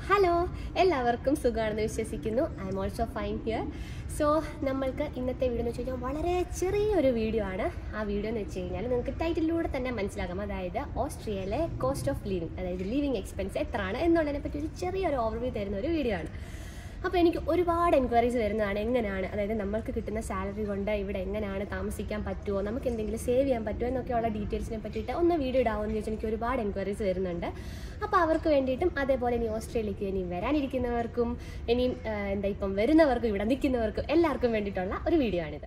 hello എല്ലാവർക്കും സുഖമാണെന്ന് വിശ്വസിക്കുന്നു I'm also fine here so നമ്മൾക്ക് ഇന്നത്തെ വീഡിയോ എന്ന് വെച്ച് കഴിഞ്ഞാൽ വളരെ ചെറിയൊരു വീഡിയോ ആണ് ആ വീഡിയോ എന്ന് വെച്ച് കഴിഞ്ഞാൽ നിങ്ങൾക്ക് ടൈറ്റിലൂടെ തന്നെ മനസ്സിലാകാം അതായത് ഓസ്ട്രിയയിലെ കോസ്റ്റ് ഓഫ് ലിവിങ് അതായത് ലിവിങ് എക്സ്പെൻസ് എത്രയാണ് എന്നുള്ളതിനെ പറ്റി ഒരു ചെറിയൊരു ഓവർവ്യൂ തരുന്ന ഒരു വീഡിയോ ആണ് അപ്പോൾ എനിക്ക് ഒരുപാട് എൻക്വയറീസ് വരുന്നതാണ് എങ്ങനെയാണ് അതായത് നമ്മൾക്ക് കിട്ടുന്ന സാലറി കൊണ്ട് ഇവിടെ എങ്ങനെയാണ് താമസിക്കാൻ പറ്റുമോ നമുക്ക് എന്തെങ്കിലും സേവ് ചെയ്യാൻ പറ്റുമോ എന്നൊക്കെയുള്ള ഡീറ്റെയിൽസിനെ പറ്റിയിട്ട് ഒന്ന് വീഡിയോ ഇടാവുമെന്ന് ചോദിച്ചാൽ എനിക്ക് ഒരുപാട് എൻക്വയറീസ് വരുന്നുണ്ട് അപ്പോൾ അവർക്ക് വേണ്ടിയിട്ടും അതേപോലെ ഇനി ഓസ്ട്രേലിയക്ക് ഇനി വരാനിരിക്കുന്നവർക്കും ഇനിയും ആ, എന്താ ഇപ്പം വരുന്നവർക്കും ഇവിടെ നിൽക്കുന്നവർക്കും എല്ലാവർക്കും വേണ്ടിയിട്ടുള്ള ഒരു വീഡിയോ ആണിത്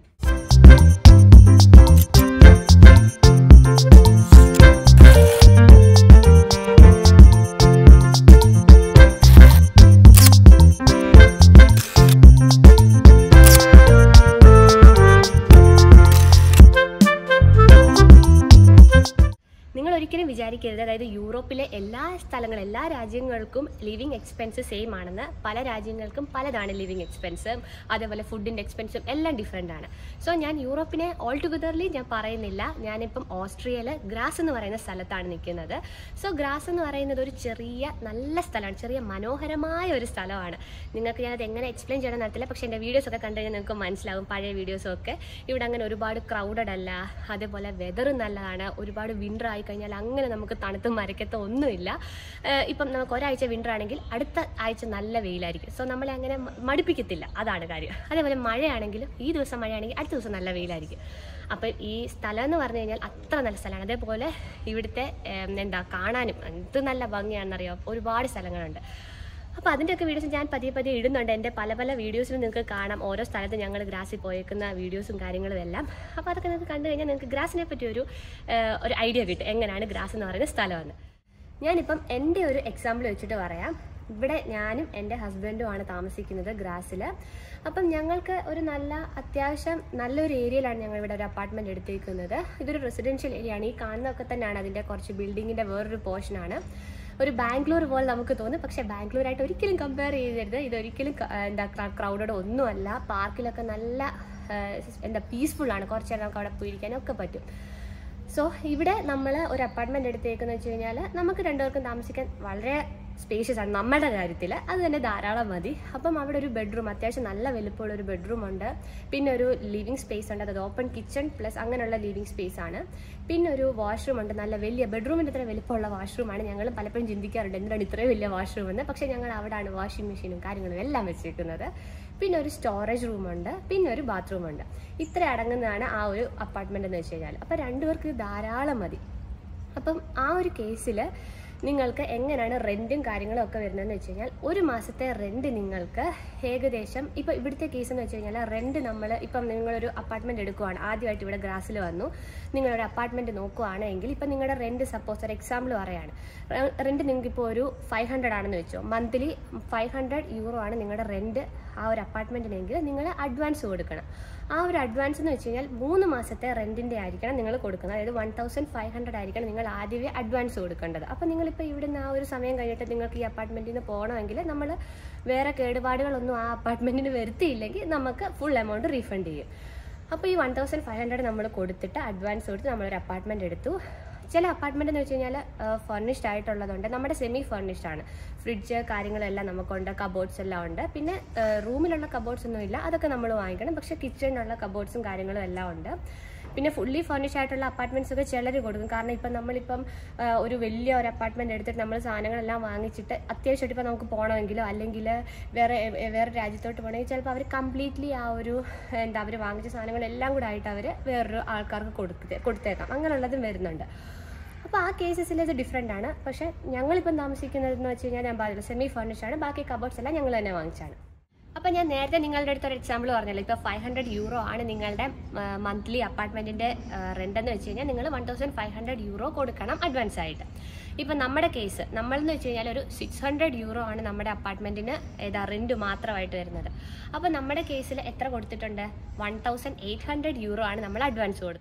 നിങ്ങൾ ഒരിക്കലും വിചാരിക്കരുത് അതായത് യൂറോപ്പിലെ എല്ലാ സ്ഥലങ്ങളും എല്ലാ രാജ്യങ്ങൾക്കും ലിവിങ് എക്സ്പെൻസ് സെയിം ആണെന്ന് പല രാജ്യങ്ങൾക്കും പലതാണ് ലിവിങ് എക്സ്പെൻസ് അതേപോലെ ഫുഡിൻ്റെ എക്സ്പെൻസും എല്ലാം ഡിഫറെൻ്റ് ആണ് സോ ഞാൻ യൂറോപ്പിനെ ഓൾ ടുഗദർലി ഞാൻ പറയുന്നില്ല ഞാനിപ്പം ഓസ്ട്രിയയിൽ ഗ്രാസ് എന്ന് പറയുന്ന സ്ഥലത്താണ് നിൽക്കുന്നത് സോ ഗ്രാസ് എന്ന് പറയുന്നത് ഒരു ചെറിയ നല്ല സ്ഥലമാണ് ചെറിയ മനോഹരമായ ഒരു സ്ഥലമാണ് നിങ്ങൾക്ക് ഞാനത് എങ്ങനെ എക്സ്പ്ലെയിൻ ചെയ്യണം നടത്തില്ല പക്ഷേ എൻ്റെ വീഡിയോസ് ഒക്കെ കണ്ടു കഴിഞ്ഞാൽ നിങ്ങൾക്ക് മനസ്സിലാവും പഴയ വീഡിയോസും ഒക്കെ ഇവിടെ അങ്ങനെ ഒരുപാട് ക്രൗഡഡ് അല്ല അതേപോലെ വെതർ നല്ലതാണ് ഒരുപാട് വിൻ്റർ ആയി കഴിഞ്ഞാൽ അങ്ങനെ നമുക്ക് തണുത്തും മരക്കത്തോ ഒന്നുമില്ല ഏഹ് ഇപ്പം നമുക്ക് ഒരാഴ്ച വിൻ്റർ ആണെങ്കിൽ അടുത്ത ആഴ്ച നല്ല വെയിലായിരിക്കും സോ നമ്മളെ അങ്ങനെ മ- മടുപ്പിക്കത്തില്ല അതാണ് കാര്യം അതേപോലെ മഴയാണെങ്കിലും ഈ ദിവസം മഴയാണെങ്കിൽ അടുത്ത ദിവസം നല്ല വെയിലായിരിക്കും അപ്പോൾ ഈ സ്ഥലം എന്ന് പറഞ്ഞു കഴിഞ്ഞാൽ അത്ര നല്ല സ്ഥലമാണ് അതേപോലെ ഇവിടുത്തെ ഏം, എന്താ കാണാനും എന്ത് നല്ല ഭംഗിയാണെന്നറിയാം ഒരുപാട് സ്ഥലങ്ങളുണ്ട് അപ്പോൾ അതിൻ്റെയൊക്കെ വീഡിയോസ് ഞാൻ പതിയെ പതിയെ ഇടുന്നുണ്ട് എൻ്റെ പല പല വീഡിയോസിലും നിങ്ങൾക്ക് കാണാം ഓരോ സ്ഥലത്ത് ഞങ്ങൾ ഗ്രാസിൽ പോയേക്കുന്ന വീഡിയോസും കാര്യങ്ങളും എല്ലാം അപ്പോൾ അതൊക്കെ നിങ്ങൾക്ക് കണ്ടു കഴിഞ്ഞാൽ നിങ്ങൾക്ക് ഗ്രാസിനെ പറ്റി ഒരു ഏഹ്, ഒരു ഐഡിയ കിട്ടും എങ്ങനെയാണ് ഗ്രാസ് എന്ന് പറയുന്ന സ്ഥലമെന്ന് ഞാനിപ്പം എൻ്റെ ഒരു എക്സാമ്പിൾ വെച്ചിട്ട് പറയാം ഇവിടെ ഞാനും എൻ്റെ ഹസ്ബൻഡുമാണ് താമസിക്കുന്നത് ഗ്രാസിൽ അപ്പം ഞങ്ങൾക്ക് ഒരു നല്ല അത്യാവശ്യം നല്ലൊരു ഏരിയയിലാണ് ഞങ്ങൾ ഇവിടെ ഒരു അപ്പാർട്ട്മെൻറ്റ് എടുത്തേക്കുന്നത് ഇതൊരു റെസിഡൻഷ്യൽ ഏരിയ ആണ് ഈ കാണുന്നതൊക്കെ തന്നെയാണ് അതിൻ്റെ കുറച്ച് ബിൽഡിങ്ങിൻ്റെ വേറൊരു പോർഷനാണ് ഒരു ബാംഗ്ലൂർ പോലെ നമുക്ക് തോന്നും പക്ഷേ ബാംഗ്ലൂരായിട്ട് ഒരിക്കലും കമ്പയർ ചെയ്യരുത് ഇതൊരിക്കലും ക- എന്താ ക്രൗഡഡ് ഒന്നുമല്ല പാർക്കിലൊക്കെ നല്ല ആ, എന്താ പീസ്ഫുൾ ആണ് കുറച്ച് നേരം നമുക്ക് അവിടെ പോയിരിക്കാനും ഒക്കെ പറ്റും സോ ഇവിടെ നമ്മൾ ഒരു അപ്പാർട്ട്മെന്റ് എടുത്തേക്കെന്ന് വെച്ച് കഴിഞ്ഞാൽ നമുക്ക് രണ്ടുപേർക്കും താമസിക്കാൻ വളരെ സ്പേഷ്യസ് ആണ് നമ്മുടെ കാര്യത്തിൽ അത് തന്നെ ധാരാളം മതി അപ്പം അവിടെ ഒരു ബെഡ്റൂം അത്യാവശ്യം നല്ല വലുപ്പമുള്ള ഒരു ബെഡ്റൂം ഉണ്ട് പിന്നെ ഒരു ലിവിങ് സ്പേസ് ഉണ്ട് അതായത് ഓപ്പൺ കിച്ചൺ പ്ലസ് അങ്ങനെയുള്ള ലിവിങ് സ്പേസ് ആണ് പിന്നെ ഒരു വാഷ്റൂം ഉണ്ട് നല്ല വലിയ ബെഡ്റൂമിൻ്റെ ഇത്ര വലിപ്പമുള്ള വാഷ്റൂമാണ് ഞങ്ങൾ പലപ്പോഴും ചിന്തിക്കാറുണ്ട് എന്തിനാണ് ഇത്രയും വലിയ വാഷ്റൂം എന്ന് പക്ഷേ ഞങ്ങൾ അവിടെയാണ് വാഷിംഗ് മെഷീനും കാര്യങ്ങളും എല്ലാം വെച്ചേക്കുന്നത് പിന്നെ ഒരു സ്റ്റോറേജ് റൂമുണ്ട് പിന്നെ ഒരു ബാത്റൂം ഉണ്ട് ഇത്ര അടങ്ങുന്നതാണ് ആ ഒരു അപ്പാർട്ട്മെന്റ് എന്ന് വെച്ച് കഴിഞ്ഞാൽ അപ്പം രണ്ടുപേർക്ക് ഇത് ധാരാളം മതി അപ്പം ആ ഒരു കേസിൽ നിങ്ങൾക്ക് എങ്ങനെയാണ് റെൻറ്റും കാര്യങ്ങളും ഒക്കെ വരുന്നതെന്ന് വെച്ച് കഴിഞ്ഞാൽ ഒരു മാസത്തെ റെൻറ്റ് നിങ്ങൾക്ക് ഏകദേശം ഇപ്പോൾ ഇവിടുത്തെ കേസ് എന്ന് വെച്ച് കഴിഞ്ഞാൽ റെൻറ്റ് നമ്മൾ ഇപ്പം നിങ്ങളൊരു അപ്പാർട്ട്മെൻറ്റ് എടുക്കുവാണ് ആദ്യമായിട്ട് ഇവിടെ ഗ്രാസിൽ വന്നു നിങ്ങളൊരു അപ്പാർട്ട്മെൻറ്റ് നോക്കുവാണെങ്കിൽ ഇപ്പം നിങ്ങളുടെ റെൻറ്റ് സപ്പോസ് ഒരു എക്സാമ്പിൾ പറയാണ് റെൻറ്റ് നിങ്ങൾക്ക് ഇപ്പോൾ ഒരു ഫൈവ് ഹൺഡ്രഡ് ആണെന്ന് വെച്ചോ മന്ത്ലി ഫൈവ് ഹൺഡ്രഡ് യൂറോ ആണ് നിങ്ങളുടെ റെൻറ്റ് ആ ഒരു അപ്പാർട്ട്മെൻറ്റിനെങ്കിൽ നിങ്ങൾ അഡ്വാൻസ് കൊടുക്കണം ആ ഒരു അഡ്വാൻസ് എന്ന് വെച്ച് കഴിഞ്ഞാൽ മൂന്ന് മാസത്തെ റെൻറ്റിൻ്റെ ആയിരിക്കണം നിങ്ങൾ കൊടുക്കുന്നത് അതായത് വൺ തൗസൻഡ് ഫൈവ് ഹൺഡ്രഡ് ആയിരിക്കണം നിങ്ങൾ ആദ്യമേ അഡ്വാൻസ് കൊടുക്കേണ്ടത് അപ്പോൾ നിങ്ങളിപ്പോൾ ഇവിടുന്ന് ആ ഒരു സമയം കഴിഞ്ഞിട്ട് നിങ്ങൾക്ക് ഈ അപ്പാർട്ട്മെൻറ്റിൽ നിന്ന് പോകണമെങ്കിൽ നമ്മൾ വേറെ കേടുപാടുകളൊന്നും ആ അപ്പാർട്ട്മെൻറ്റിന് വരുത്തിയില്ലെങ്കിൽ നമുക്ക് ഫുൾ എമൗണ്ട് റീഫണ്ട് ചെയ്യും അപ്പോൾ ഈ വൺ തൗസൻഡ് ഫൈവ് ഹൺഡ്രഡ് നമ്മൾ കൊടുത്തിട്ട് അഡ്വാൻസ് കൊടുത്ത് നമ്മളൊരു അപ്പാർട്ട്മെൻറ്റ് എടുത്തു ചില അപ്പാർട്ട്മെന്റ് എന്ന് വെച്ച് കഴിഞ്ഞാൽ ഫർണിഷ്ഡ് ആയിട്ടുള്ളതുണ്ട് നമ്മുടെ സെമി ഫർണിഷ്ഡ് ആണ് ഫ്രിഡ്ജ് കാര്യങ്ങളെല്ലാം നമുക്കുണ്ട് കബോർഡ്സ് എല്ലാം ഉണ്ട് പിന്നെ റൂമിലുള്ള കബോർഡ്സ് ഒന്നും ഇല്ല അതൊക്കെ നമ്മൾ വാങ്ങിക്കണം പക്ഷേ കിച്ചണിനുള്ള കബോർഡ്സും കാര്യങ്ങളും എല്ലാം ഉണ്ട് പിന്നെ ഫുള്ളി ഫർണിഷ് ആയിട്ടുള്ള അപ്പാർട്ട്മെന്റ്സ് ഒക്കെ ചിലർ കൊടുക്കും കാരണം ഇപ്പം നമ്മളിപ്പം ആ, ഒരു വലിയ ഒരു അപ്പാർട്ട്മെന്റ് എടുത്തിട്ട് നമ്മൾ സാധനങ്ങളെല്ലാം വാങ്ങിച്ചിട്ട് അത്യാവശ്യമായിട്ട് ഇപ്പം നമുക്ക് പോകണമെങ്കിലോ അല്ലെങ്കിൽ വേറെ എ- വേറെ രാജ്യത്തോട്ട് പോകണമെങ്കിൽ ചിലപ്പോൾ അവർ കംപ്ലീറ്റ്ലി ആ ഒരു എന്താ അവർ വാങ്ങിച്ച സാധനങ്ങളെല്ലാം കൂടെ ആയിട്ട് അവർ വേറൊരു ആൾക്കാർക്ക് കൊടുത്തേ കൊടുത്തേക്കാം അങ്ങനെയുള്ളതും വരുന്നുണ്ട് അപ്പോൾ ആ കേസസിൽ ഇത് ഡിഫറെൻ്റ് ആണ് പക്ഷേ ഞങ്ങളിപ്പം താമസിക്കുന്നതെന്ന് വെച്ച് കഴിഞ്ഞാൽ ഞാൻ പറഞ്ഞില്ല സെമി ഫർണിഷ് ആണ് ബാക്കി കബോർഡ്സ് എല്ലാം ഞങ്ങൾ തന്നെ വാങ്ങിച്ചാണ് അപ്പം ഞാൻ നേരത്തെ നിങ്ങളുടെ അടുത്ത് ഒരു എക്സാമ്പിൾ പറഞ്ഞല്ലോ ഇപ്പോൾ ഫൈവ് ഹൺഡ്രഡ് യൂറോ ആണ് നിങ്ങളുടെ മന്ത്ലി അപ്പാർട്ട്മെൻറ്റിൻ്റെ റെൻ്റ് എന്ന് വെച്ച് കഴിഞ്ഞാൽ നിങ്ങൾ one thousand five hundred euro കൊടുക്കണം അഡ്വാൻസ് ആയിട്ട് ഇപ്പം നമ്മുടെ കേസ് നമ്മളെന്ന് വെച്ച് കഴിഞ്ഞാൽ ഒരു സിക്സ് ഹൺഡ്രഡ് യൂറോ ആണ് നമ്മുടെ അപ്പാർട്ട്മെൻറ്റിന് ഏതാ റെൻറ്റ് മാത്രമായിട്ട് വരുന്നത് അപ്പോൾ നമ്മുടെ കേസിൽ എത്ര കൊടുത്തിട്ടുണ്ട് one thousand eight hundred euro ആണ് നമ്മൾ അഡ്വാൻസ് കൊടുത്തത്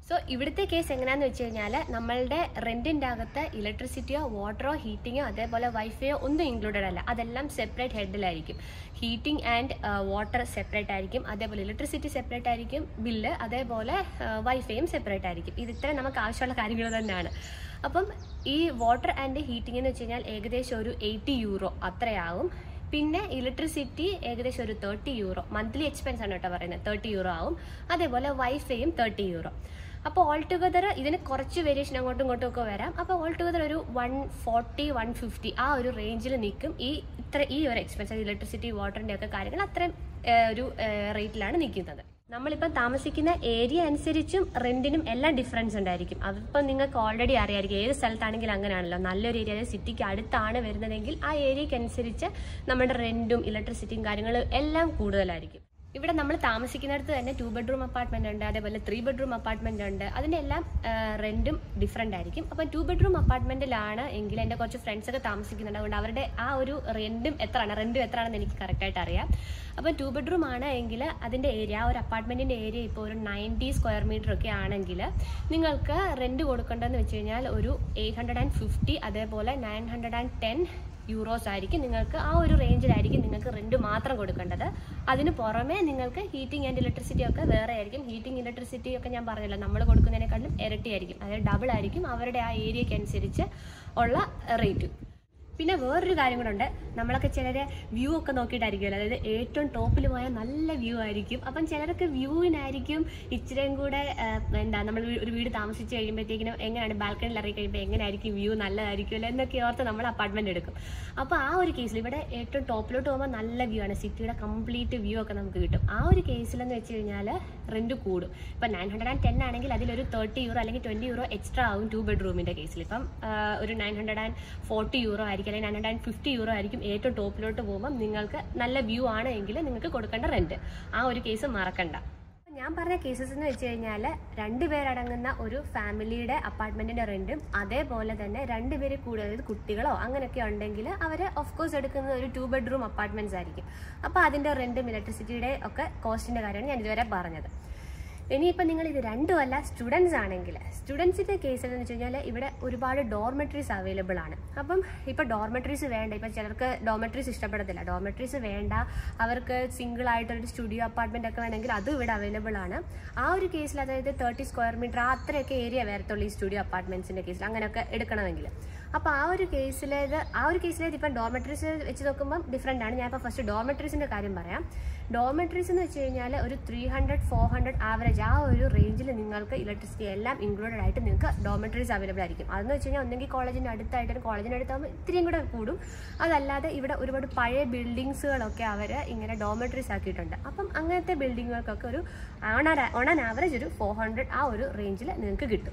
സോ ഇവിടുത്തെ കേസ് എങ്ങനെയാന്ന് വെച്ച് കഴിഞ്ഞാൽ നമ്മളുടെ റെന്റിൻ്റെ അകത്ത് ഇലക്ട്രിസിറ്റിയോ വാട്ടറോ ഹീറ്റിങ്ങോ അതേപോലെ വൈഫൈയോ ഒന്നും ഇൻക്ലൂഡഡ് അല്ല അതെല്ലാം സെപ്പറേറ്റ് ഹെഡിലായിരിക്കും ഹീറ്റിംഗ് ആൻഡ് വാട്ടർ സെപ്പറേറ്റ് ആയിരിക്കും അതേപോലെ ഇലക്ട്രിസിറ്റി സെപ്പറേറ്റ് ആയിരിക്കും ബില്ല് അതേപോലെ വൈഫൈയും സെപ്പറേറ്റ് ആയിരിക്കും ഇത് ഇത്രയും നമുക്ക് ആവശ്യമുള്ള കാര്യങ്ങൾ തന്നെയാണ് അപ്പം ഈ വാട്ടർ ആൻഡ് ഹീറ്റിംഗ് എന്ന് വെച്ച് കഴിഞ്ഞാൽ ഏകദേശം ഒരു എയ്റ്റി യൂറോ അത്രയാവും പിന്നെ ഇലക്ട്രിസിറ്റി ഏകദേശം ഒരു തേർട്ടി യൂറോ മന്ത്ലി എക്സ്പെൻസ് ആണ് കേട്ടോ പറയുന്നത് തേർട്ടി യൂറോ ആവും അതേപോലെ വൈഫൈയും തേർട്ടി യൂറോ അപ്പോൾ ഓൾ ടുഗദർ ഇതിന് കുറച്ച് വേരിയേഷൻ അങ്ങോട്ടും ഇങ്ങോട്ടും ഒക്കെ വരാം അപ്പോൾ ഓൾ ടുഗദർ ഒരു വൺ ഫോർട്ടി വൺ ഫിഫ്റ്റി ആ ഒരു റേഞ്ചിൽ നിൽക്കും ഈ ഇത്ര ഈ ഒരു എക്സ്പെൻസ് ഇലക്ട്രിസിറ്റി വാട്ടറിൻ്റെ ഒക്കെ കാര്യങ്ങൾ അത്രയും ഏഹ്, ഒരു റേറ്റിലാണ് നിൽക്കുന്നത് നമ്മളിപ്പം താമസിക്കുന്ന ഏരിയ അനുസരിച്ചും റെന്റിനും എല്ലാം ഡിഫറൻസ് ഉണ്ടായിരിക്കും അതിപ്പം നിങ്ങൾക്ക് ഓൾറെഡി അറിയായിരിക്കും ഏത് സ്ഥലത്താണെങ്കിലും അങ്ങനെയാണല്ലോ നല്ലൊരു ഏരിയ സിറ്റിക്ക് അടുത്താണ് വരുന്നതെങ്കിൽ ആ ഏരിയയ്ക്ക് അനുസരിച്ച് നമ്മുടെ റെന്റും ഇലക്ട്രിസിറ്റിയും കാര്യങ്ങളും എല്ലാം കൂടുതലായിരിക്കും ഇവിടെ നമ്മൾ താമസിക്കുന്നിടത്ത് തന്നെ ടു ബെഡ്റൂം അപ്പാർട്ട്മെന്റ് ഉണ്ട് അതേപോലെ ത്രീ ബെഡ്റൂം അപ്പാർട്ട്മെന്റ് ഉണ്ട് അതിന്റെ എല്ലാം റെന്റും ഡിഫറെന്റ് ആയിരിക്കും അപ്പം ടു ബെഡ്റൂം അപ്പാർട്ട്മെന്റിലാണ് എങ്കിൽ എൻ്റെ കുറച്ച് ഫ്രണ്ട്സ് ഒക്കെ താമസിക്കുന്നുണ്ട് അതുകൊണ്ട് അവരുടെ ആ ഒരു റെന്റും എത്രയാണ് റെന്റും എത്രയാണെന്ന് എനിക്ക് കറക്റ്റ് ആയിട്ട് അറിയാം അപ്പം ടു ബെഡ്റൂം ആണ് എങ്കിൽ അതിന്റെ ഏരിയ ആ ഒരു അപ്പാർട്ട്മെന്റിന്റെ ഏരിയ ഇപ്പോൾ ഒരു നയൻറ്റി സ്ക്വയർ മീറ്റർ ഒക്കെ ആണെങ്കിൽ നിങ്ങൾക്ക് റെന്റ് കൊടുക്കേണ്ടതെന്ന് വെച്ച് കഴിഞ്ഞാൽ ഒരു എയ്റ്റ് ഹൺഡ്രഡ് ആൻഡ് ഫിഫ്റ്റി അതേപോലെ nine hundred and ten euros ആയിരിക്കും നിങ്ങൾക്ക് ആ ഒരു റേഞ്ചിലായിരിക്കും നിങ്ങൾക്ക് റെന്റ് മാത്രം കൊടുക്കേണ്ടത് അതിന് പുറമെ നിങ്ങൾക്ക് ഹീറ്റിംഗ് ആൻഡ് ഇലക്ട്രിസിറ്റി ഒക്കെ വേറെ ആയിരിക്കും ഹീറ്റിംഗ് ഇലക്ട്രിസിറ്റി ഒക്കെ ഞാൻ പറഞ്ഞല്ലോ നമ്മൾ കൊടുക്കുന്നതിനേക്കാളും ഇരട്ടിയായിരിക്കും അതായത് ഡബിൾ ആയിരിക്കും അവരുടെ ആ ഏരിയയ്ക്ക് അനുസരിച്ച് ഉള്ള റേറ്റ് പിന്നെ വേറൊരു കാര്യം കൂടെ ഉണ്ട് നമ്മളൊക്കെ ചിലര് വ്യൂ ഒക്കെ നോക്കിയിട്ടായിരിക്കുമല്ലോ അതായത് ഏറ്റവും ടോപ്പിൽ പോയാൽ നല്ല വ്യൂ ആയിരിക്കും അപ്പം ചിലർക്ക് വ്യൂവിനായിരിക്കും ഇച്ചിരിയും കൂടെ ആ, എന്താ നമ്മൾ ഒരു വീട് താമസിച്ച് കഴിയുമ്പോഴത്തേക്കിനും എങ്ങനെയാണ് ബാൽക്കണിയിൽ ഇറങ്ങി കഴിയുമ്പോൾ എങ്ങനെയായിരിക്കും വ്യൂ നല്ലതായിരിക്കുമല്ലോ എന്നൊക്കെ ഓർത്ത് നമ്മൾ അപ്പാർട്ട്മെന്റ് എടുക്കും അപ്പോൾ ആ ഒരു കേസിൽ ഇവിടെ ഏറ്റവും ടോപ്പിലോട്ട് പോകുമ്പോൾ നല്ല വ്യൂ ആണ് സിറ്റിയുടെ കംപ്ലീറ്റ് വ്യൂ ഒക്കെ നമുക്ക് കിട്ടും ആ ഒരു കേസിലെന്ന് വെച്ച് കഴിഞ്ഞാൽ റെന്റ് കൂടും ഇപ്പം നയൻ ഹൺഡ്രഡ് ആൻഡ് ടെൻ ആണെങ്കിൽ അതിലൊരു തേർട്ടി യൂറോ അല്ലെങ്കിൽ ട്വന്റി യൂറോ എക്സ്ട്രാ ആവും ടു ബെഡ്റൂമിന്റെ കേസിൽ ഇപ്പം ആ, ഒരു nine hundred and forty euro ആയിരിക്കും അല്ലെങ്കിൽ nine hundred and fifty euro ആയിരിക്കും ഏറ്റവും ടോപ്പിലോട്ട് പോകുമ്പോൾ നിങ്ങൾക്ക് നല്ല വ്യൂ ആണ് എങ്കിൽ നിങ്ങൾക്ക് കൊടുക്കേണ്ട റെന്റ് ആ ഒരു കേസ് മറക്കണ്ട അപ്പൊ ഞാൻ പറഞ്ഞ കേസസ് എന്ന് വെച്ച് കഴിഞ്ഞാൽ രണ്ടുപേരടങ്ങുന്ന ഒരു ഫാമിലിയുടെ അപ്പാർട്ട്മെന്റിന്റെ റെന്റും അതേപോലെ തന്നെ രണ്ടുപേര് കൂടുതൽ അതായത് കുട്ടികളോ അങ്ങനെയൊക്കെ ഉണ്ടെങ്കിൽ അവർ ഓഫ് കോഴ്സ് എടുക്കുന്നത് ഒരു ടു ബെഡ്റൂം അപ്പാർട്ട്മെന്റ്സ് ആയിരിക്കും അപ്പോൾ അതിന്റെ റെന്റും ഇലക്ട്രിസിറ്റിയുടെ ഒക്കെ കോസ്റ്റിന്റെ കാര്യമാണ് ഞാൻ ഇതുവരെ പറഞ്ഞത് ഇനിയിപ്പോൾ നിങ്ങൾ ഇത് രണ്ടുമല്ല സ്റ്റുഡൻസ് ആണെങ്കിൽ സ്റ്റുഡൻസിൻ്റെ കേസ് എന്ന് വെച്ച് കഴിഞ്ഞാൽ ഇവിടെ ഒരുപാട് ഡോർമെട്രീസ് അവൈലബിൾ ആണ് അപ്പം ഇപ്പോൾ ഡോർമെട്രീസ് വേണ്ട ഇപ്പം ചിലർക്ക് ഡോർമെട്രീസ് ഇഷ്ടപ്പെടത്തില്ല ഡോർമെട്രീസ് വേണ്ട അവർക്ക് സിംഗിൾ ആയിട്ടൊരു സ്റ്റുഡിയോ അപ്പാർട്ട്മെന്റ് ഒക്കെ വേണമെങ്കിൽ അതും ഇവിടെ അവൈലബിൾ ആണ് ആ ഒരു കേസിൽ അതായത് തേർട്ടി സ്ക്വയർ മീറ്റർ അത്രയൊക്കെ ഏരിയ വരത്തുള്ളൂ ഈ സ്റ്റുഡിയോ അപ്പാർട്ട്മെന്റ്സിന്റെ കേസിൽ അങ്ങനെയൊക്കെ എടുക്കണമെങ്കിൽ അപ്പോൾ ആ ഒരു കേസിലേത് ആ ഒരു കേസിലേത് ഇപ്പം ഡോർമെട്രീസ് വെച്ച് നോക്കുമ്പോൾ ഡിഫറെൻ്റ് ആണ് ഞാൻ ഇപ്പോൾ ഫസ്റ്റ് ഡോർമെട്രീസിൻ്റെ കാര്യം പറയാം ഡോർമെട്രീസ് എന്ന് വെച്ച് കഴിഞ്ഞാൽ ഒരു three hundred four hundred average ആ ഒരു റേഞ്ചിൽ നിങ്ങൾക്ക് ഇലക്ട്രിസിറ്റി എല്ലാം ഇൻക്ലൂഡഡ് ആയിട്ട് നിങ്ങൾക്ക് ഡോർമെട്രീസ് അവൈലബിൾ ആയിരിക്കും അതെന്ന് വെച്ച് കഴിഞ്ഞാൽ ഒന്നെങ്കിൽ കോളേജിൻ്റെ അടുത്തായിട്ട് കോളേജിൻ്റെ അടുത്താകുമ്പോൾ ഇത്രയും കൂടെ കൂടും അതല്ലാതെ ഇവിടെ ഒരുപാട് പഴയ ബിൽഡിങ്സുകളൊക്കെ അവർ ഇങ്ങനെ ഡോർമെട്രീസ് ആക്കിയിട്ടുണ്ട് അപ്പം അങ്ങനത്തെ ബിൽഡിങ്ങുകൾക്കൊക്കെ ഒരു ഓൺ ഓൺ ആൻ ആവറേജ് ഒരു ഫോർ ഹൺഡ്രഡ് ആ ഒരു റേഞ്ചിൽ നിങ്ങൾക്ക് കിട്ടും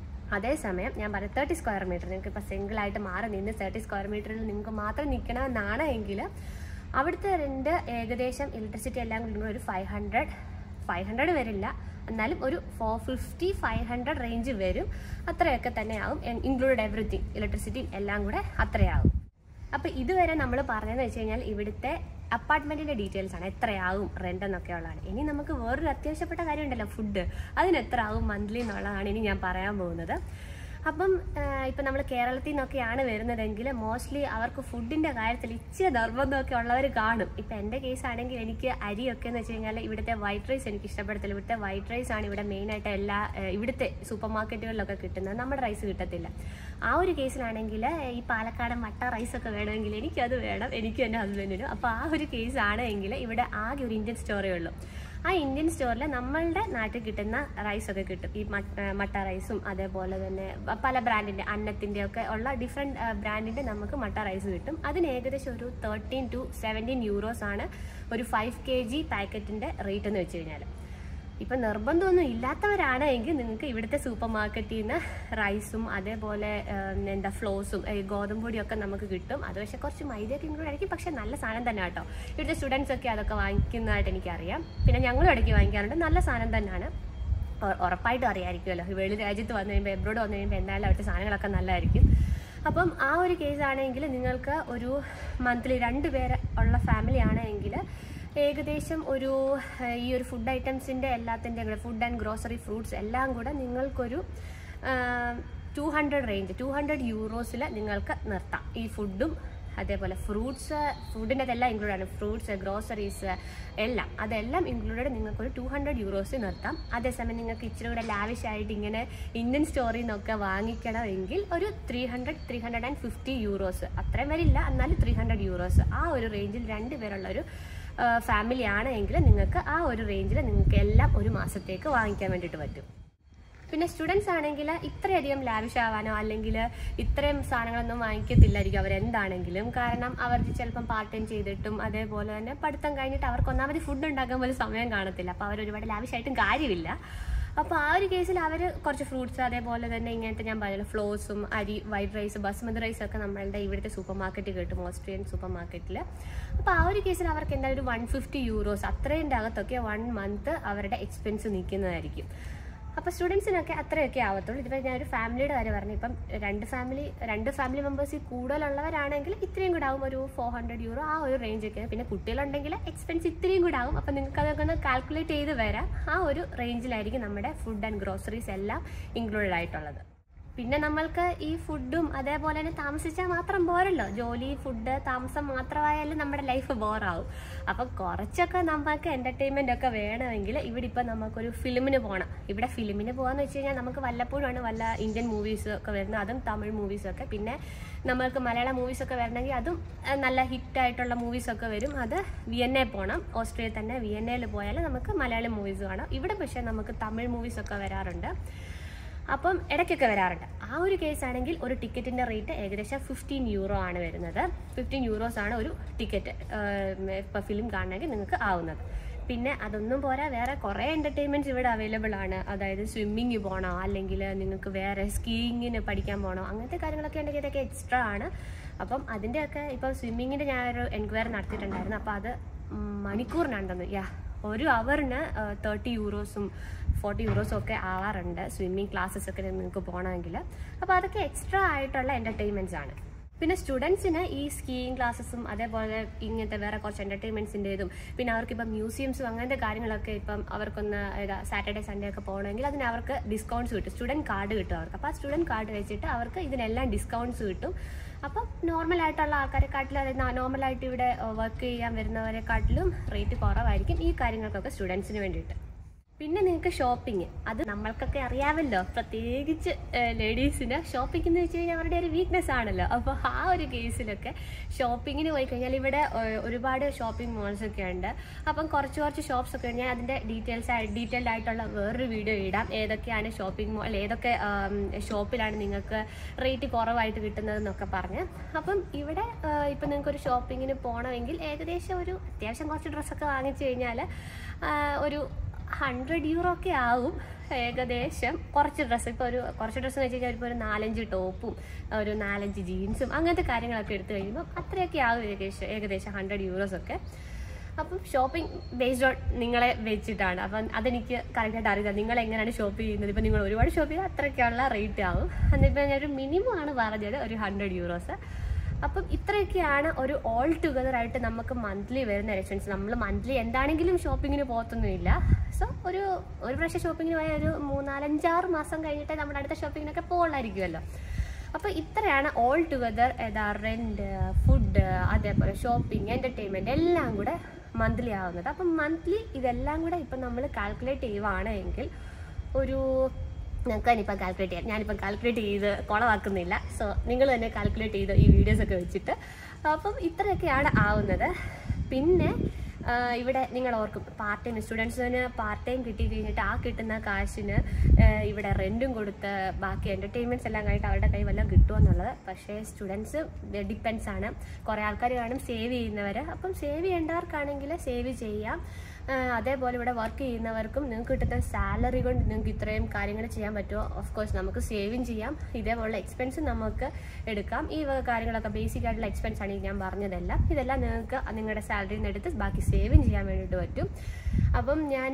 അതേസമയം ഞാൻ പറയാം തേർട്ടി സ്ക്വയർ മീറ്റർ നിങ്ങൾക്ക് ഇപ്പോൾ സിംഗിളായിട്ട് മാറി നിന്ന് തേർട്ടി സ്ക്വയർ മീറ്ററിൽ നിങ്ങൾക്ക് മാത്രം നിൽക്കണമെന്നാണ് എങ്കിൽ അവിടുത്തെ രണ്ട് ഏകദേശം ഇലക്ട്രിസിറ്റി എല്ലാം കൂടി ഒരു ഫൈവ് ഹൺഡ്രഡ് ഫൈവ് ഹൺഡ്രഡ് വരില്ല എന്നാലും ഒരു four fifty five hundred range വരും അത്രയൊക്കെ തന്നെയാവും ഇൻക്ലൂഡ് എവറിത്തിങ് ഇലക്ട്രിസിറ്റിയും എല്ലാം കൂടെ അത്രയാവും അപ്പോൾ ഇതുവരെ നമ്മൾ പറഞ്ഞതെന്ന് വെച്ച് കഴിഞ്ഞാൽ ഇവിടുത്തെ അപ്പാർട്ട്മെന്റിന്റെ ഡീറ്റെയിൽസ് ആണ് എത്രയാവും റെന്റ് എന്നൊക്കെ ഉള്ളതാണ് ഇനി നമുക്ക് വേറൊരു അത്യാവശ്യപ്പെട്ട കാര്യം ഉണ്ടല്ലോ ഫുഡ് അതിന് എത്ര ആവും മന്ത്ലി എന്നുള്ളതാണ് ഇനി ഞാൻ പറയാൻ പോകുന്നത് അപ്പം ഇപ്പം നമ്മൾ കേരളത്തിൽ നിന്നൊക്കെയാണ് വരുന്നതെങ്കിൽ മോസ്റ്റ്ലി അവർക്ക് ഫുഡിൻ്റെ കാര്യത്തിൽ ഇച്ചിരി നിർബന്ധമൊക്കെ ഉള്ളവർ കാണും ഇപ്പം എൻ്റെ കേസ് ആണെങ്കിൽ എനിക്ക് അരിയൊക്കെ എന്ന് വെച്ച് കഴിഞ്ഞാൽ ഇവിടുത്തെ വൈറ്റ് റൈസ് എനിക്ക് ഇഷ്ടപ്പെടത്തില്ല ഇവിടുത്തെ വൈറ്റ് റൈസ് ആണ് ഇവിടെ മെയിനായിട്ട് എല്ലാ ഏഹ്, ഇവിടുത്തെ സൂപ്പർ മാർക്കറ്റുകളിലൊക്കെ കിട്ടുന്നത് നമ്മുടെ റൈസ് കിട്ടത്തില്ല ആ ഒരു കേസിലാണെങ്കിൽ ഈ പാലക്കാടൻ മട്ട റൈസ് ഒക്കെ വേണമെങ്കിൽ എനിക്കത് വേണം എനിക്കും എൻ്റെ ഹസ്ബൻഡിനും അപ്പോൾ ആ ഒരു കേസ് ആണ് എങ്കിൽ ഇവിടെ ആകെ ഒരു ഇന്ത്യൻ സ്റ്റോറേ ഉള്ളൂ ആ ഇന്ത്യൻ സ്റ്റോറിൽ നമ്മളുടെ നാട്ടിൽ കിട്ടുന്ന റൈസ് ഒക്കെ കിട്ടും ഈ മട്ട മട്ട റൈസും അതേപോലെ തന്നെ പല ബ്രാൻഡിന്റെ അന്നത്തിന്റെ ഒക്കെ ഉള്ള ഡിഫറെന്റ് ബ്രാൻഡിന്റെ നമുക്ക് മട്ട റൈസ് കിട്ടും അതിന് ഏകദേശം ഒരു തേർട്ടീൻ ടു സെവൻറ്റീൻ യൂറോസ് ആണ് ഒരു ഫൈവ് കെ ജി പാക്കറ്റിന്റെ റേറ്റ് എന്ന് വെച്ച് കഴിഞ്ഞാൽ ഇപ്പൊ നിർബന്ധമൊന്നും ഇല്ലാത്തവരാണ് എങ്കിൽ നിങ്ങൾക്ക് ഇവിടുത്തെ സൂപ്പർ മാർക്കറ്റിൽ നിന്ന് റൈസും അതേപോലെ ഏഹ്, എന്താ ഫ്ലോസും ഗോതമ്പ് പൊടിയൊക്കെ നമുക്ക് കിട്ടും അത് പക്ഷെ കുറച്ച് മൈദയൊക്കെ ഇൻക്ലൂഡ് ആയിരിക്കും പക്ഷെ നല്ല സാധനം തന്നെ കേട്ടോ ഇവിടുത്തെ സ്റ്റുഡൻസ് ഒക്കെ അതൊക്കെ വാങ്ങിക്കുന്നതായിട്ട് എനിക്കറിയാം പിന്നെ ഞങ്ങളും ഇടയ്ക്ക് വാങ്ങിക്കാറുണ്ട് നല്ല സാധനം തന്നെയാണ് ഉ- ഉറപ്പായിട്ടും അറിയാമായിരിക്കുമല്ലോ വെളി രാജ്യത്ത് വന്നു കഴിയുമ്പോൾ എബ്രോഡ് വന്നു കഴിയുമ്പോൾ എന്തായാലും അവിടുത്തെ സാധനങ്ങളൊക്കെ നല്ലതായിരിക്കും അപ്പം ആ ഒരു കേസ് ആണെങ്കിൽ നിങ്ങൾക്ക് ഒരു മന്ത്ലി രണ്ട് പേര് ഉള്ള ഫാമിലി ആണെങ്കിൽ ഏകദേശം ഒരു ഏഹ്, ഈ ഒരു ഫുഡ് ഐറ്റംസിൻ്റെ എല്ലാത്തിൻ്റെ കൂടെ ഫുഡ് ആൻഡ് ഗ്രോസറി ഫ്രൂട്ട്സ് എല്ലാം കൂടെ നിങ്ങൾക്കൊരു two hundred range two hundred യൂറോസിൽ നിങ്ങൾക്ക് നിർത്താം ഈ ഫുഡും അതേപോലെ ഫ്രൂട്ട്സ് ഫുഡിൻ്റെ അതെല്ലാം ഇൻക്ലൂഡ് ആണ് ഫ്രൂട്ട്സ് ഗ്രോസറീസ് എല്ലാം അതെല്ലാം ഇൻക്ലൂഡഡ് നിങ്ങൾക്ക് ഒരു ടു ഹൺഡ്രഡ് യൂറോസ് നിർത്താം അതേസമയം നിങ്ങൾക്ക് ഇച്ചിരി കൂടെ ലാവിഷ് ആയിട്ട് ഇങ്ങനെ ഇന്ത്യൻ സ്റ്റോറിൽ നിന്നൊക്കെ വാങ്ങിക്കണമെങ്കിൽ ഒരു three hundred three hundred and fifty euros അത്രയും വരില്ല എന്നാലും ത്രീ ഹൺഡ്രഡ് യൂറോസ് ആ ഒരു റേഞ്ചിൽ രണ്ട് പേരുള്ള ഒരു ഫാമിലി ആണെങ്കിൽ നിങ്ങൾക്ക് ആ ഒരു റേഞ്ചിൽ നിങ്ങൾക്ക് എല്ലാം ഒരു മാസത്തേക്ക് വാങ്ങിക്കാൻ വേണ്ടിയിട്ട് പറ്റും പിന്നെ സ്റ്റുഡൻസ് ആണെങ്കിൽ ഇത്രയധികം ലാവിഷ് ആവാനോ അല്ലെങ്കിൽ ഇത്രയും സാധനങ്ങളൊന്നും വാങ്ങിക്കത്തില്ലായിരിക്കും അവരെന്താണെങ്കിലും കാരണം അവർ ചിലപ്പം പാർട്ട് ടൈം ചെയ്തിട്ടും അതേപോലെ തന്നെ പഠിത്തം കഴിഞ്ഞിട്ട് അവർക്ക് ഒന്നാമത് ഫുഡ് ഉണ്ടാക്കാൻ പോലും സമയം കാണത്തില്ല അപ്പോൾ അവർ ഒരുപാട് ലാവിഷായിട്ടും കാര്യമില്ല അപ്പോൾ ആ ഒരു കേസിൽ അവർ കുറച്ച് ഫ്രൂട്ട്സ് അതേപോലെ തന്നെ ഇങ്ങനത്തെ ഞാൻ പറഞ്ഞ ഫ്ലോസും അരി വൈറ്റ് റൈസ് ബസ്മതി റൈസ് ഒക്കെ നമ്മളുടെ ഇവിടുത്തെ സൂപ്പർ മാർക്കറ്റിൽ കിട്ടും ഓസ്ട്രിയൻ സൂപ്പർ മാർക്കറ്റിൽ അപ്പോൾ ആ ഒരു കേസിൽ അവർക്ക് എന്തായാലും ഒരു വൺ ഫിഫ്റ്റി യൂറോസ് അത്രേൻ്റെ അകത്തൊക്കെ വൺ മന്ത് അവരുടെ എക്സ്പെൻസ് നിൽക്കുന്നതായിരിക്കും അപ്പോൾ സ്റ്റുഡൻസിനൊക്കെ അത്രയൊക്കെ ആവത്തുള്ളൂ ഇതിപ്പോൾ ഞാൻ ഒരു ഫാമിലിയുടെ കാര്യം പറഞ്ഞു ഇപ്പം രണ്ട് ഫാമിലി രണ്ട് ഫാമിലി മെമ്പേഴ്സിൽ കൂടുതലുള്ളവരാണെങ്കിൽ ഇത്രയും കൂടെ ആവും ഒരു ഫോർ ഹൺഡ്രഡ് യൂറോ ആ ഒരു റേഞ്ചൊക്കെ പിന്നെ കുട്ടികളുണ്ടെങ്കിൽ എക്സ്പെൻസ് ഇത്രയും കൂടെ ആവും അപ്പം നിങ്ങൾക്ക് അതൊക്കെ ഒന്ന് കാൽക്കുലേറ്റ് ചെയ്ത് വരാം ആ ഒരു റേഞ്ചിലായിരിക്കും നമ്മുടെ ഫുഡ് ആൻഡ് ഗ്രോസറീസ് എല്ലാം ഇൻക്ലൂഡഡ് ആയിട്ടുള്ളത് പിന്നെ നമ്മൾക്ക് ഈ ഫുഡും അതേപോലെ തന്നെ താമസിച്ചാൽ മാത്രം പോരല്ലോ ജോലി ഫുഡ് താമസം മാത്രമായാലും നമ്മുടെ ലൈഫ് ബോറാവും അപ്പം കുറച്ചൊക്കെ നമുക്ക് എൻ്റർടൈൻമെൻ്റ് ഒക്കെ വേണമെങ്കിൽ ഇവിടെ ഇപ്പം നമുക്കൊരു ഫിലിമിന് പോകണം ഇവിടെ ഫിലിമിന് പോകാന്ന് വെച്ച് കഴിഞ്ഞാൽ നമുക്ക് വല്ലപ്പോഴാണ് വല്ല ഇന്ത്യൻ മൂവീസ് ഒക്കെ വരുന്നത് അതും തമിഴ് മൂവീസൊക്കെ പിന്നെ നമ്മൾക്ക് മലയാളം മൂവീസൊക്കെ വരണമെങ്കിൽ അതും ഏഹ്, നല്ല ഹിറ്റായിട്ടുള്ള മൂവീസൊക്കെ വരും അത് വിയന്നെ പോകണം ഓസ്ട്രേലിയ തന്നെ വിയന്നയിൽ പോയാൽ നമുക്ക് മലയാളം മൂവീസ് കാണാം ഇവിടെ പക്ഷേ നമുക്ക് തമിഴ് മൂവീസൊക്കെ വരാറുണ്ട് അപ്പം ഇടയ്ക്കൊക്കെ വരാറുണ്ട് ആ ഒരു കേസ് ആണെങ്കിൽ ഒരു ടിക്കറ്റിൻ്റെ റേറ്റ് ഏകദേശം ഫിഫ്റ്റീൻ യൂറോ ആണ് വരുന്നത് ഫിഫ്റ്റീൻ യൂറോസ് ആണ് ഒരു ടിക്കറ്റ് ഇപ്പോൾ ഫിലിം കാണണമെങ്കിൽ നിങ്ങൾക്ക് ആവുന്നത് പിന്നെ അതൊന്നും പോരാ വേറെ കുറേ എൻ്റർടൈൻമെൻറ്റ്സ് ഇവിടെ അവൈലബിൾ ആണ് അതായത് സ്വിമ്മിങ് പോകണോ അല്ലെങ്കിൽ നിങ്ങൾക്ക് വേറെ സ്കീയിങ്ങിന് പഠിക്കാൻ പോകണോ അങ്ങനത്തെ കാര്യങ്ങളൊക്കെ ഉണ്ടെങ്കിൽ ഇതൊക്കെ എക്സ്ട്രാ ആണ് അപ്പം അതിൻ്റെയൊക്കെ ഇപ്പോൾ സ്വിമ്മിങ്ങിൻ്റെ ഞാനൊരു എൻക്വയറി നടത്തിയിട്ടുണ്ടായിരുന്നു അപ്പോൾ അത് ഉം, മണിക്കൂറിനാണ് തന്നത് യാ ഒരു അവറിന് തേർട്ടി യൂറോസും ഫോർട്ടി യൂറോസും ഒക്കെ ആവാറുണ്ട് സ്വിമ്മിങ് ക്ലാസ്സസ് ഒക്കെ നിങ്ങൾക്ക് പോകണമെങ്കിൽ അപ്പോൾ അതൊക്കെ എക്സ്ട്രാ ആയിട്ടുള്ള എൻ്റർടൈൻമെൻറ്റ്സ് ആണ് പിന്നെ സ്റ്റുഡൻസിന് ഈ സ്കീയിങ് ക്ലാസ്സസും അതേപോലെ ഇങ്ങനത്തെ വേറെ കുറച്ച് എൻ്റർടൈൻമെൻറ്റ്സിൻ്റെതും പിന്നെ അവർക്കിപ്പം മ്യൂസിയംസും അങ്ങനത്തെ കാര്യങ്ങളൊക്കെ ഇപ്പം അവർക്കൊന്ന് സാറ്റർഡേ സൺഡേ ഒക്കെ പോകണമെങ്കിൽ അതിന് അവർക്ക് ഡിസ്കൗണ്ട്സ് കിട്ടും സ്റ്റുഡൻറ്റ് കാർഡ് കിട്ടും അവർക്ക് അപ്പോൾ ആ സ്റ്റുഡൻറ്റ് കാർഡ് വെച്ചിട്ട് അവർക്ക് ഇതിനെല്ലാം ഡിസ്കൗണ്ട്സ് കിട്ടും അപ്പം നോർമൽ ആയിട്ടുള്ള ആൾക്കാരെക്കാട്ടിലും അതായത് നോർമലായിട്ട് ഇവിടെ വർക്ക് ചെയ്യാൻ വരുന്നവരെക്കാട്ടിലും റേറ്റ് കുറവായിരിക്കും ഈ കാര്യങ്ങൾക്കൊക്കെ സ്റ്റുഡൻസിന് വേണ്ടിയിട്ട് പിന്നെ നിങ്ങൾക്ക് ഷോപ്പിംഗ് അത് നമ്മൾക്കൊക്കെ അറിയാമല്ലോ പ്രത്യേകിച്ച് ലേഡീസിന് ഷോപ്പിംഗ് എന്ന് വെച്ച് കഴിഞ്ഞാൽ അവരുടെ ഒരു വീക്ക്നെസ് ആണല്ലോ അപ്പോൾ ആ ഒരു കേസിലൊക്കെ ഷോപ്പിങ്ങിന് പോയി കഴിഞ്ഞാൽ ഇവിടെ ഏഹ്, ഒരുപാട് ഷോപ്പിംഗ് മോൾസ് ഒക്കെ ഉണ്ട് അപ്പം കുറച്ച് കുറച്ച് ഷോപ്സ് ഒക്കെ ഉണ്ട് ഞാൻ അതിൻ്റെ ഡീറ്റെയിൽസ് ആയി ഡീറ്റെയിൽഡ് ആയിട്ടുള്ള വേറൊരു വീഡിയോ ഇടാം ഏതൊക്കെയാണ് ഷോപ്പിംഗ് മോൾ ഏതൊക്കെ ആം, ഷോപ്പിലാണ് നിങ്ങൾക്ക് റേറ്റ് കുറവായിട്ട് കിട്ടുന്നതെന്നൊക്കെ പറഞ്ഞ് അപ്പം ഇവിടെ ഏഹ്, ഇപ്പം നിങ്ങൾക്ക് ഒരു ഷോപ്പിങ്ങിന് പോകണമെങ്കിൽ ഏകദേശം ഒരു അത്യാവശ്യം കുറച്ച് ഡ്രസ്സൊക്കെ വാങ്ങിച്ചു കഴിഞ്ഞാൽ ഒരു ഹൺഡ്രഡ് യൂറോ ഒക്കെ ആവും ഏകദേശം കുറച്ച് ഡ്രസ്സ് ഇപ്പോൾ ഒരു കുറച്ച് ഡ്രസ്സ് എന്ന് വെച്ച് കഴിഞ്ഞാൽ ഇപ്പോൾ ഒരു നാലഞ്ച് ടോപ്പും ഒരു നാലഞ്ച് ജീൻസും അങ്ങനത്തെ കാര്യങ്ങളൊക്കെ എടുത്തു കഴിയുമ്പോൾ അത്രയൊക്കെ ആവും ഏകദേശം ഏകദേശം ഹൺഡ്രഡ് യൂറോസ് ഒക്കെ അപ്പം ഷോപ്പിംഗ് ബേസ്ഡ് ഓൺ നിങ്ങളെ വെച്ചിട്ടാണ് അപ്പം അതെനിക്ക് കറക്റ്റായിട്ട് അറിയില്ല നിങ്ങൾ എങ്ങനെയാണ് ഷോപ്പ് ചെയ്യുന്നത് ഇപ്പം നിങ്ങൾ ഒരുപാട് ഷോപ്പ് ചെയ്താൽ അത്രയ്ക്കുള്ള റേറ്റ് ആവും എന്നിപ്പോൾ ഞാനൊരു മിനിമം ആണ് പറഞ്ഞത് ഒരു ഹൺഡ്രഡ് യൂറോസ് അപ്പം ഇത്രയൊക്കെയാണ് ഒരു ഓൾ ടുഗദർ ആയിട്ട് നമുക്ക് മന്ത്ലി വരുന്ന എക്സ്പെൻസ് നമ്മൾ മന്ത്ലി എന്താണെങ്കിലും ഷോപ്പിങ്ങിന് പോകത്തൊന്നുമില്ല സോ ഒരു ഒരു പ്രാവശ്യം ഷോപ്പിങ്ങിന് പോയാൽ ഒരു മൂന്നാലഞ്ചാറ് മാസം കഴിഞ്ഞിട്ടേ നമ്മുടെ അടുത്ത ഷോപ്പിങ്ങിനൊക്കെ പോകുള്ളായിരിക്കുമല്ലോ അപ്പോൾ ഇത്രയാണ് ഓൾ ടുഗദർ ഏതാ റെൻറ്റ് ഫുഡ് അതേപോലെ ഷോപ്പിംഗ് എൻ്റർടൈൻമെൻറ്റ് എല്ലാം കൂടെ മന്ത്ലി ആവുന്നത് അപ്പം മന്ത്ലി ഇതെല്ലാം കൂടെ ഇപ്പം നമ്മൾ കാൽക്കുലേറ്റ് ചെയ്യുവാണെങ്കിൽ ഒരു നിങ്ങൾക്ക് ഇനിയിപ്പം കാൽക്കുലേറ്റ് ചെയ്യാം ഞാനിപ്പം കാൽക്കുലേറ്റ് ചെയ്ത് കുളവാക്കുന്നില്ല സോ നിങ്ങൾ തന്നെ കാൽക്കുലേറ്റ് ചെയ്ത് ഈ വീഡിയോസ് ഒക്കെ വെച്ചിട്ട് അപ്പം ഇത്രയൊക്കെയാണ് ആവുന്നത് പിന്നെ ആ, ഇവിടെ നിങ്ങൾ ഓർക്കും പാർട്ട് ടൈം സ്റ്റുഡൻസിന് പാർട്ട് ടൈം കിട്ടി കഴിഞ്ഞിട്ട് ആ കിട്ടുന്ന കാശിന് ആ, ഇവിടെ റെൻറ്റും കൊടുത്ത് ബാക്കി എൻ്റർടൈൻമെൻറ്റ്സ് എല്ലാം കഴിഞ്ഞിട്ട് അവരുടെ കൈ വല്ലതും കിട്ടുമെന്നുള്ളത് പക്ഷേ സ്റ്റുഡൻസ് ഡിപ്പെൻസ് ആണ് കുറേ ആൾക്കാർ കാണും സേവ് ചെയ്യുന്നവർ അപ്പം സേവ് ചെയ്യേണ്ടവർക്കാണെങ്കിൽ സേവ് ചെയ്യാം ആ, അതേപോലെ ഇവിടെ വർക്ക് ചെയ്യുന്നവർക്കും നിങ്ങൾക്ക് കിട്ടുന്ന സാലറി കൊണ്ട് നിങ്ങൾക്ക് ഇത്രയും കാര്യങ്ങൾ ചെയ്യാൻ പറ്റുമോ ഓഫ് കോഴ്സ് നമുക്ക് സേവിങ് ചെയ്യാം ഇതേപോലുള്ള എക്സ്പെൻസ് നമുക്ക് എടുക്കാം ഈ വക കാര്യങ്ങളൊക്കെ ബേസിക് ആയിട്ടുള്ള എക്സ്പെൻസ് ആണ് ഈ ഞാൻ പറഞ്ഞതെല്ലാം ഇതെല്ലാം നിങ്ങൾക്ക് നിങ്ങളുടെ സാലറിയിൽ നിന്ന് എടുത്ത് ബാക്കി സേവിങ് ചെയ്യാൻ വേണ്ടിയിട്ട് പറ്റും അപ്പം ഞാൻ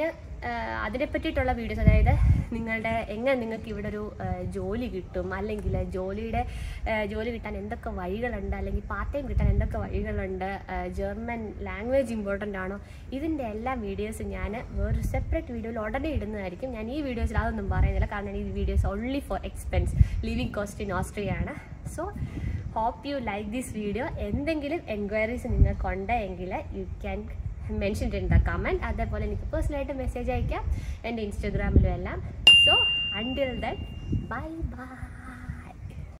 അതിനെ പറ്റിയിട്ടുള്ള വീഡിയോസ് അതായത് നിങ്ങളുടെ എങ്ങനെ നിങ്ങൾക്ക് ഇവിടെ ഒരു ആ, ജോലി കിട്ടും അല്ലെങ്കിൽ ജോലിയുടെ ആ, ജോലി കിട്ടാൻ എന്തൊക്കെ വഴികളുണ്ട് അല്ലെങ്കിൽ പാർട്ട് ടൈം കിട്ടാൻ എന്തൊക്കെ വഴികളുണ്ട് ആ, ജർമ്മൻ ലാംഗ്വേജ് ഇമ്പോർട്ടൻ്റ് ആണോ ഇതിൻ്റെ എല്ലാ വീഡിയോസും ഞാൻ വേറൊരു സെപ്പറേറ്റ് വീഡിയോയിൽ ഉടനെ ഇടുന്നതായിരിക്കും ഞാൻ ഈ വീഡിയോസിൽ അതൊന്നും പറയുന്നില്ല കാരണം ഈ videos only for expense living cost in Austria ആണ് so hope you like this video എന്തെങ്കിലും എൻക്വയറീസ് നിങ്ങൾക്കുണ്ടെങ്കിൽ you can mention in the comment അതേപോലെ എനിക്ക് പേഴ്സണലായിട്ട് മെസ്സേജ് അയക്കാം എൻ്റെ ഇൻസ്റ്റഗ്രാമിലും എല്ലാം so until then bye by